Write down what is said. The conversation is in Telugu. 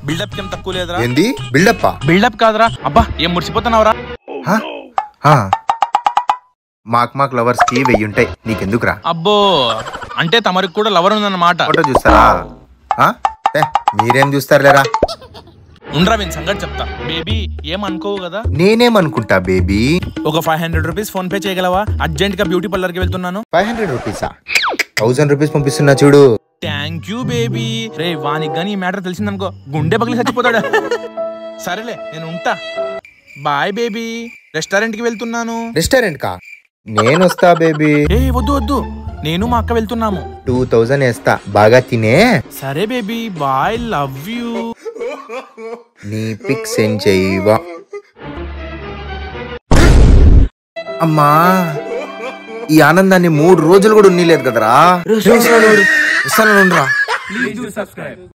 బిల్డప్ కి ఏం తక్కువ లేదురా ఏంది బిల్డప్పా బిల్డప్ కాదురా అబ్బా ఏం మురిసిపోతున్నావురా హా? హా. మాక్ మాక్ లవర్స్ కి వెయ్యి ఉంటాయి నీకెందుకురా అబ్బో అంటే తమరికి కూడా లవర్ ఉందన్నమాట ఫోటో చూస్తారా ఆ? ఏ, మీరేం చూస్తారులేరా ఉండరా వీని సంగతి చెప్తా బేబీ ఏం అనుకోవు కదా నేనేమనుకుంటా బేబీ ఒక five hundred rupees PhonePe చేయగలవా అర్జెంట్ గా బ్యూటీ పార్లర్ కి వెళ్తున్నాను ఫైవ్ హండ్రెడ్ రూపీసా థౌసండ్ రూపీస్ పంపిస్తున్నా చూడు థ్యాంక్ యూ బేబీ రే వానికి గానీ ఈ మ్యాటర్ తెలిసిందనుకో గుండె పగిలి చచ్చిపోతాడు సరేలే నేను ఉంటా బాయ్ బేబీ రెస్టారెంట్ కి వెళ్తున్నాను రెస్టారెంట్ కా నేను వస్తా బేబీ ఏ వద్దు వద్దు నేను మా అక్క వెళ్తున్నాము టూ థౌజండ్ వేస్తా బాగా తినే సరే బేబీ బాయ్ లవ్ యూ నీ పిక్ సెండ్ చేయవా అమ్మా ఈ ఆనందాన్ని మూడు రోజులు కూడా ఉన్నీలేదు కదరా వస్తాను